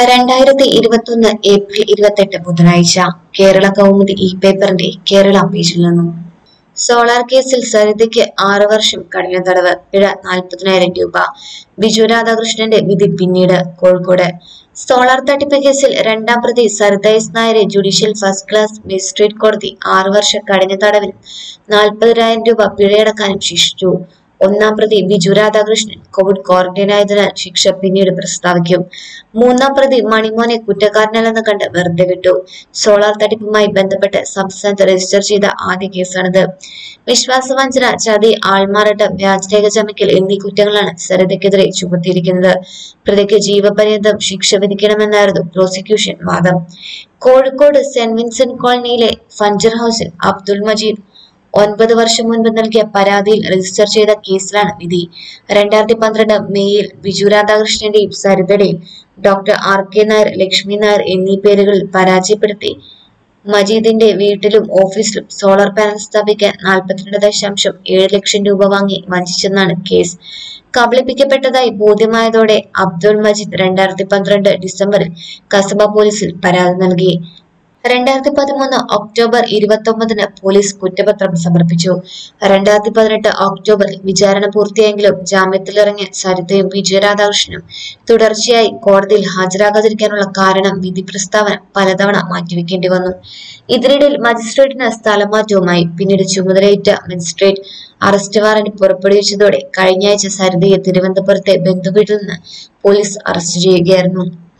രണ്ടായിരത്തി ഇരുപത്തൊന്ന് ഏപ്രിൽ ഇരുപത്തെട്ട് ബുധനാഴ്ച കേരള കൗമുദി ഇ പേപ്പറിന്റെ കേരള പേജിൽ നിന്നും സോളാർ കേസിൽ സരിതയ്ക്ക് ആറു വർഷം കഠിന തടവ് പിഴ നാൽപ്പതിനായിരം രൂപ ബിജു രാധാകൃഷ്ണന്റെ വിധി പിന്നീട് കോഴിക്കോട് സോളാർ തട്ടിപ്പ് കേസിൽ രണ്ടാം പ്രതി സരിത എസ് നായരെ ജുഡീഷ്യൽ ഫസ്റ്റ് ക്ലാസ് മജിസ്ട്രേറ്റ് കോടതി ആറു വർഷ കഠിന തടവിനും നാൽപ്പതിനായിരം രൂപ പിഴയടക്കാനും ശിക്ഷിച്ചു ഒന്നാം പ്രതി ബിജു രാധാകൃഷ്ണൻ കോവിഡ് ക്വാറന്റൈൻ ആയതിനാൽ ശിക്ഷ പിന്നീട് പ്രസ്താവിക്കും മൂന്നാം പ്രതി മണിമോനെ കുറ്റക്കാരനല്ലെന്ന് കണ്ട് വെറുതെ വിട്ടു സോളാർ തട്ടിപ്പുമായി ബന്ധപ്പെട്ട് സംസ്ഥാനത്ത് രജിസ്റ്റർ ചെയ്ത ആദ്യ കേസാണിത് വിശ്വാസവഞ്ചന ചതി ആൾമാറാട്ട വ്യാജരേഖ ചമയ്ക്കൽ എന്നീ കുറ്റങ്ങളാണ് സരിതയ്ക്കെതിരെ ചുമത്തിയിരിക്കുന്നത് പ്രതിക്ക് ജീവപര്യന്തം ശിക്ഷ വിധിക്കണമെന്നായിരുന്നു പ്രോസിക്യൂഷൻ വാദം കോഴിക്കോട് സെന്റ് വിൻസെന്റ് കോളനിയിലെ ഫഞ്ചർ ഹൌസിൽ അബ്ദുൾ മജീദ് ഒൻപത് വർഷം മുൻപ് നൽകിയ പരാതിയിൽ രജിസ്റ്റർ ചെയ്ത കേസിലാണ് വിധി രണ്ടായിരത്തി പന്ത്രണ്ട് മെയ്യിൽ ബിജു രാധാകൃഷ്ണന്റെയും സരിതയുടെയും doctor R K Nair Lakshmi Nair എന്നീ പേരുകളിൽ പരാജയപ്പെടുത്തി മജീദിന്റെ വീട്ടിലും ഓഫീസിലും സോളാർ പാനൽ സ്ഥാപിക്കാൻ നാൽപ്പത്തിരണ്ട് ദശാംശം ഏഴ് ലക്ഷം രൂപ വാങ്ങി വഞ്ചിച്ചെന്നാണ് കേസ് കബളിപ്പിക്കപ്പെട്ടതായി ബോധ്യമായതോടെ അബ്ദുൾ മജീദ് രണ്ടായിരത്തി പന്ത്രണ്ട് ഡിസംബറിൽ കസബ പോലീസിൽ പരാതി നൽകി രണ്ടായിരത്തി പതിമൂന്ന് ഒക്ടോബർ ഇരുപത്തി ഒമ്പതിന് പോലീസ് കുറ്റപത്രം സമർപ്പിച്ചു രണ്ടായിരത്തി പതിനെട്ട് ഒക്ടോബറിൽ വിചാരണ പൂർത്തിയായെങ്കിലും ജാമ്യത്തിലിറങ്ങിയ സരിതയും വിജയരാധാകൃഷ്ണനും തുടർച്ചയായി കോടതിയിൽ ഹാജരാകാതിരിക്കാനുള്ള കാരണം വിധി പ്രസ്താവന പലതവണ മാറ്റിവെക്കേണ്ടി വന്നു ഇതിനിടയിൽ മജിസ്ട്രേറ്റിന് സ്ഥലമാറ്റവുമായി പിന്നീട് ചുമതലയേറ്റ മജിസ്ട്രേറ്റ് അറസ്റ്റ് വാറന്റ് പുറപ്പെടുവിച്ചതോടെ കഴിഞ്ഞയാഴ്ച സരിതയെ തിരുവനന്തപുരത്തെ ബന്ധുവീട്ടിൽ നിന്ന് പോലീസ് അറസ്റ്റ് ചെയ്യുകയായിരുന്നു